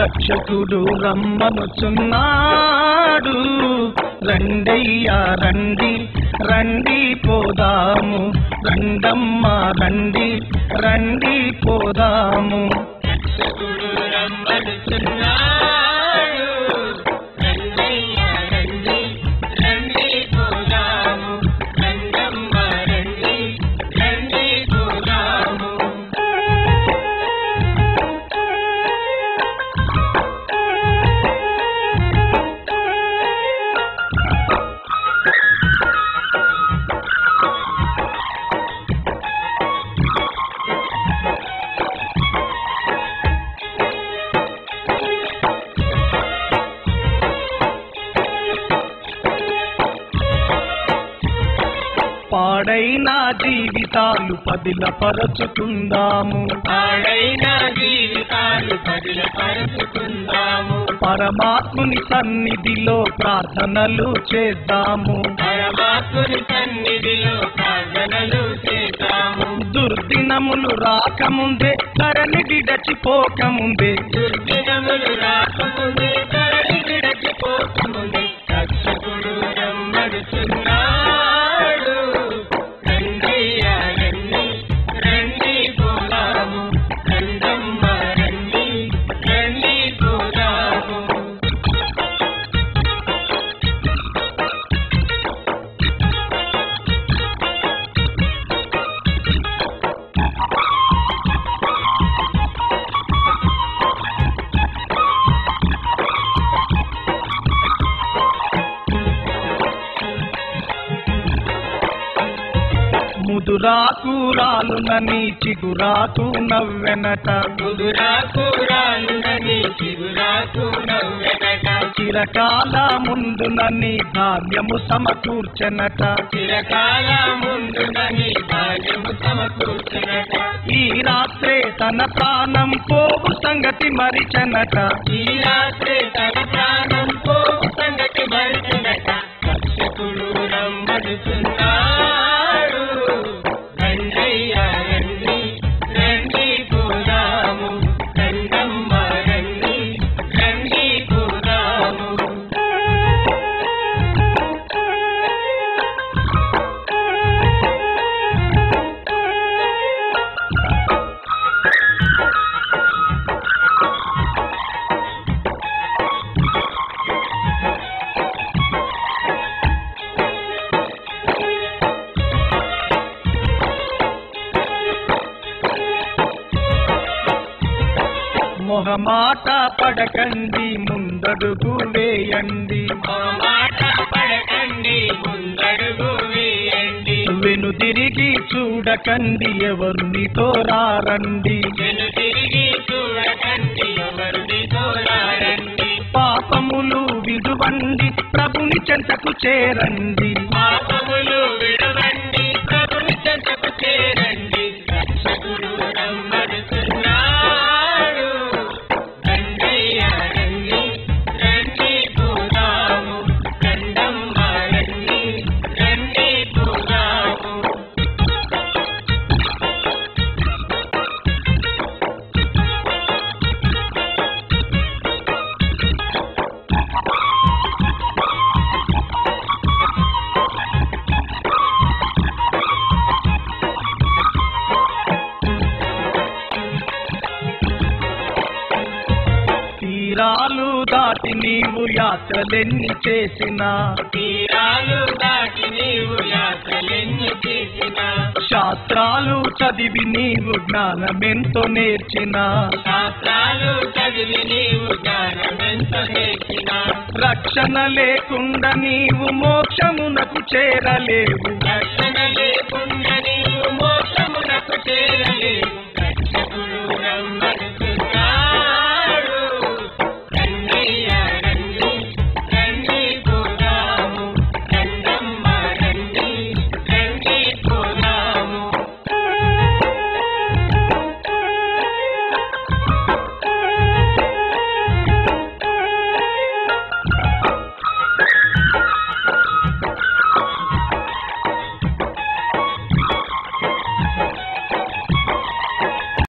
రక్షకుడు రమ్మనుచున్నాడు రండయ్యా రండి రండి పోదాము రండమ్మ రండి రండి పోదాము రక్షకుడు రమ్మనుచున్నాడు. రండయ్యా రండి, రండి పోదాము. రండమ్మ రండి, రండి పోదాము. పాడైన జీవితాలు పదిలపరచుకుందాము పాడైన జీవితాలు పరుచుకుందాము పరమాత్ముని సన్నిధిలో ప్రార్థనలు చేద్దాము పరమాత్ముని సన్నిధిలో ప్రార్థనలు చేద్దాము దుర్దినములు రాకముందే ధరని విడచిపోకముందే దుర్దినములు రాకముందే తరలి విడచిపోకముందే రక్షకుడు రమ్మడుచున్నాడు రండయ్యా రండి రండి పోదాము రండమ్మ రండి రండి పోదాము ముదురాకు రాలునని చిగురాకు నవ్వెనట ముదురాకు రానునని చిగురాకు నవ్వెనట చిరకాల ముందునని ధాన్యము సమకూర్చెనట చిరకాల ముందునని భాగ్యము సమకూర్చునట ఈ రాత్రే తన ప్రాణం పోవు సంగతి మరిచెనట ఈ రాత్రి తన ప్రాణం పోవు సంగతి భరిచునట రక్షకుడు రమ్మడుచున్నాడు రండయ్యా రండి రండి పోదాము రండమ్మ రండి రండి పోదాము మొహమాట పడకండి ముందడుగు వేయండి మా మాట పడకండి ముందడుగు వేయండి వెనుదిరిగి చూడకండి ఎవరు నీతో రారండి నేను తిరిగి చూడకండి ఎవరిని తోలాడండి పాపములు విడువండి ప్రభుని చెంతకు చేరండి పాపములు విడవండి ప్రభుని చెంతకు చేరండి రక్షకుడు రమ్మడుతున్నాడు రండయ్యా రండి రండి పోదాము రండమ్మ రండి రండి పోదాము తీరాలు దాటి నీవు యాత్రలెన్ని చేసినా తీరాలు దాటి నీవు యాత్రలెన్ని చేసినా శాస్త్రాలు చదివి నీవు జ్ఞానమెంతో నేర్చినా శాస్త్రాలు చదివి నీవు జ్ఞానమెంత నేర్చినా రక్షణ లేకుండా నీవు మోక్షమునకు చేరలేవు రక్షణ లేకుండా నీవు మోక్షమునకు చేరలేవు